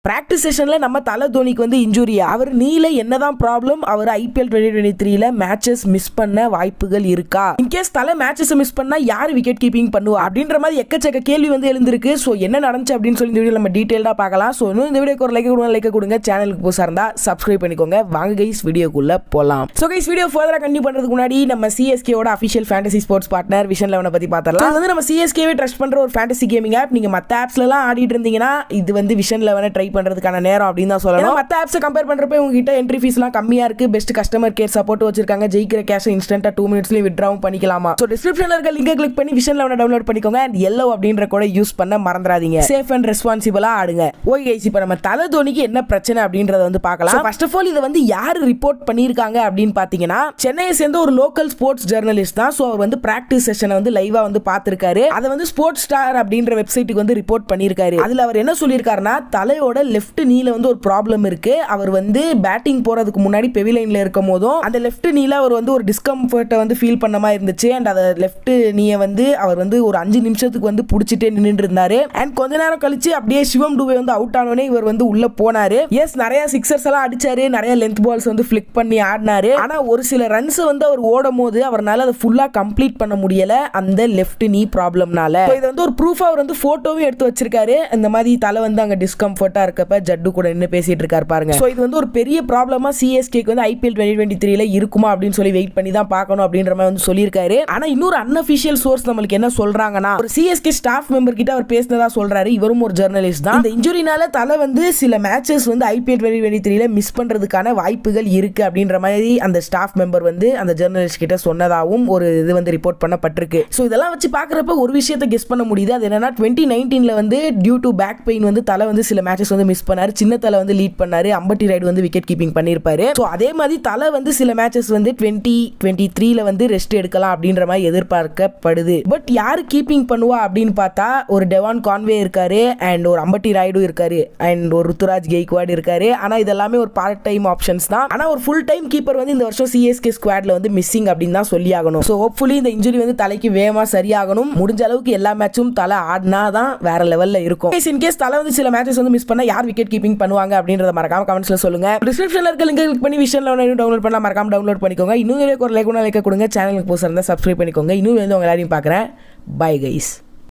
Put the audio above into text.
practice செஷன்ல நம்ம தலை தோனிக்கு வந்து இன்ஜுரி அவர் நீல என்னதான் ப்ராப்ளம் அவர் ஐபிஎல் டுவெண்ட்டி டுவெண்ட்டி த்ரீல மேட்சஸ் மிஸ் பண்ண வாய்ப்புகள் இருக்கா இன்கேஸ் தலை மேட்சஸ் மிஸ் பண்ணா யார் விக்கெட் கீப்பிங் பண்ணுவா அப்படின்ற மாதிரி எக்கச்சக்க கேள்வி வந்து எழுந்திருக்கு ஸோ என்ன நடந்துச்சு அப்படின்னு சொல்லி இந்த வீடியோ நம்ம டீட்டெயிலாக பார்க்கலாம் ஸோ இன்னும் இந்த வீடியோக்கு ஒரு லைக் கொடுங்க லைக் கொடுங்க சேனலுக்கு புதுசாக இருந்தால் சப்ஸ்கிரைப் பண்ணிக்கோங்க வாங்க கைஸ் வீடியோக்குள்ள போகலாம் ஸோ கைஸ் வீடியோ ஃபர்தராக கண்டினியூ பண்ணுறதுக்கு முன்னாடி நம்ம சிஎஸ்கேவோட official fantasy sports partner vision லெவனை பற்றி பார்த்தரலாம் அது வந்து நம்ம சிஎஸ்கேவே ட்ரஸ்ட் பண்ணுற ஒரு ஃபேண்டசி கேமிங் ஆப் நீங்கள் மற்ற ஆப்ஸ்லாம் ஆடிட்டு இருந்தீங்கன்னா இது வந்து விஷன் லெவனை ட்ரை பண்ணுறதுக்கான நேரம் அப்படின்னு தான் சொல்லணும் மற்ற ஆப்ஸை கம்பேர் பண்ணுறப்ப உங்ககிட்ட என்ட்ரி ஃபீஸ்லாம் கம்மியாக இருக்குது பெஸ்ட் கஸ்டமர் கேர் சப்போர்ட் வச்சிருக்காங்க ஜெயிக்கிற கேஷ் இன்ஸ்டன்ட்டாக டூ மினிட்ஸ்லேயும் விட்ராவும் பண்ணிக்கலாமா ஸோ டிஸ்கிரிப்ஷனில் இருக்க லிங்கை கிளிக் பண்ணி விஷன் லெவனை டவுன்லோட் பண்ணிக்கோங்க அண்ட் எல்லோ அப்படின்ற கூட யூஸ் பண்ண மறந்துடாதீங்க சேஃப் அண்ட் ரெஸ்பான்சிபிளாக ஆடுங்க ஓகே கைஸ் இப்போ நம்ம தலை தோனிக்கு என்ன பிரச்சனை அப்படின்றத வந்து பார்க்கலாம் ஃபர்ஸ்ட் ஆஃப் ஆல் இதை வந்து யார் ரிப்போர்ட் பண்ணியிருக்காங்க அப்படின்னு பார்த்தீங்கன்னா சென்னையை சேர்ந்த ஒரு லோக்கல் ஸ்போர்ட்ஸ் ஜெர்னலிஸ்ட் தான் ஸோ அவர் வந்து பிராக்டிஸ் செஷனை வந்து லைவாக வந்து பார்த்துருக்காரு அதை வந்து ஸ்போர்ட்ஸ் ஸ்டார் அப்படின்ற வெப்சைட்டுக்கு வந்து ரிப்போர்ட் பண்ணியிருக்காரு அதில் அவர் என்ன சொல்லியிருக்காருன்னா தலையோட லெஃப்ட் நீல வந்து ஒரு ப்ராப்ளம் இருக்கு அவர் வந்து பேட்டிங் போறதுக்கு முன்னாடி பெவிலைன்ல இருக்கும் போதும் அந்த லெஃப்ட் நீல அவர் வந்து ஒரு டிஸ்கம்ஃபர்ட்டை வந்து ஃபீல் பண்ண மாதிரி இருந்துச்சு அண்ட் அதை லெஃப்ட் நீயை வந்து அவர் வந்து ஒரு அஞ்சு நிமிஷத்துக்கு வந்து பிடிச்சிட்டே நின்றுட்டு இருந்தாரு அண்ட் கொஞ்ச நேரம் கழிச்சு அப்படியே சிவம் டூபே வந்து அவுட் ஆனோடனே இவர் வந்து உள்ள போனாரு எஸ் நிறைய சிக்ஸர்ஸ் எல்லாம் அடிச்சாரு நிறைய லென்த் பால்ஸ் வந்து ஃபிளிக் பண்ணி ஆடினாரு ஆனா ஒரு சில ரன்ஸ் வந்து அவர் ஓடும் போது அவரால் அதை ஃபுல்லா கம்ப்ளீட் பண்ண முடியல அந்த லெஃப்ட் நீ ப்ராப்ளம்னால இது வந்து ஒரு ப்ரூஃப் அவர் வந்து போட்டோவும் எடுத்து வச்சிருக்காரு இந்த மாதிரி தலை வந்து அங்க டிஸ்கம்ஃபர்ட்டா இருக்கப்ப ஜட்டு கூட நின்று பேசிட்டு இருக்காரு பாருங்க ஸோ இது வந்து ஒரு பெரிய ப்ராப்ளமா சிஎஸ்கேக்கு வந்து ஐபிஎல் டுவெண்ட்டி டுவெண்ட்டி த்ரீல இருக்குமா அப்படின்னு சொல்லி வெயிட் பண்ணி தான் பார்க்கணும் அப்படின்ற மாதிரி வந்து சொல்லியிருக்காரு ஆனா இன்னொரு அன்அஃபிஷியல் சோர்ஸ் நம்மளுக்கு என்ன சொல்றாங்கன்னா ஒரு சிஎஸ்கே ஸ்டாஃப் மெம்பர் கிட்ட அவர் பேசினதா சொல்றாரு இவரும் ஒரு ஜெர்னலிஸ்ட் தான் இந்த இன்ஜுரினால தலை வந்து சில மேட்சஸ் வந்து ஐபிஎல் டுவெண்ட்டி டுவெண்ட்டி த்ரீல மிஸ் பண்றதுக்கான வாய்ப்புகள் இருக்கு அப்படின்ற மாதிரி அந்த ஸ்டாஃப் மெம்பர் வந்து அந்த ஜெர்னலிஸ்ட் கிட்ட சொன்னதாகவும் ஒரு இது வந்து ரிப்போர்ட் பண்ணப்பட்டிருக்கு ஸோ இதெல்லாம் வச்சு பார்க்குறப்ப ஒரு விஷயத்தை கெஸ் பண்ண முடியுது அது என்னன்னா டுவெண்ட்டி நைன்டீன்ல வந்து டியூ டு பேக் பெயின் வந்து தலை வந்து சில மேட்சஸ் வந்து மிஸ் பண்ணாரு சின்ன தலை வந்து லீட் பண்ணாரு அம்பட்டி ரைடு வந்து விக்கெட் கீப்பிங் பண்ணியிருப்பாரு ஸோ அதே மாதிரி தலை வந்து சில மேட்சஸ் வந்து டுவெண்ட்டி டுவெண்ட்டி த்ரீல வந்து ரெஸ்ட் எடுக்கலாம் அப்படின்ற மாதிரி எதிர்பார்க்கப்படுது பட் யாரு கீப்பிங் பண்ணுவா அப்படின்னு பார்த்தா ஒரு டெவான் கான்வே இருக்காரு அண்ட் ஒரு அம்பட்டி ராய்டு இருக்காரு அண்ட் ஒரு ருத்துராஜ் கெய்க்வாட் இருக்காரு ஆனா இதெல்லாமே ஒரு பார்ட் டைம் ஆப்ஷன்ஸ் தான் ஆனா ஒரு ஃபுல் டைம் கீப்பர் வந்து இந்த வருஷம் சிஎஸ்கே ஸ்குவாட்ல வந்து மிஸ்ஸிங் அப்படின்னு தான் சொல்லி ஆகணும் ஸோ ஹோப்ஃபுல்லி இந்த இன்ஜுரி வந்து தலைக்கு வேகமா சரியாகணும் முடிஞ்ச அளவுக்கு எல்லா மேட்சும் தலை ஆடினா தான் வேற லெவல்ல இருக்கும் இன் கேஸ் தலை வந்து சில மேட்சஸ் வந்து மிஸ் பண்ணா யார் விக்கெட் கீப்பிங் பண்ணுவாங்க அப்படின்றத மறக்காம கமெண்ட்ஸ்ல சொல்லுங்க டிஸ்கிரிப்ஷன்ல இருக்க லிங்க் கிளிக் பண்ணி விஷயம் டவுன்லோட் பண்ணலாம் மறக்காம டவுன்லோட் பண்ணிக்கோங்க இன்னும் ஒரு லைக் லைக் கொடுங்க சேனலுக்கு புதுசாக இருந்தால் சப்ஸ்கிரைப் பண்ணிக்கோங்க இன்னும் வந்து உங்க எல்லாரையும் பார்க்குறேன் பை கைஸ்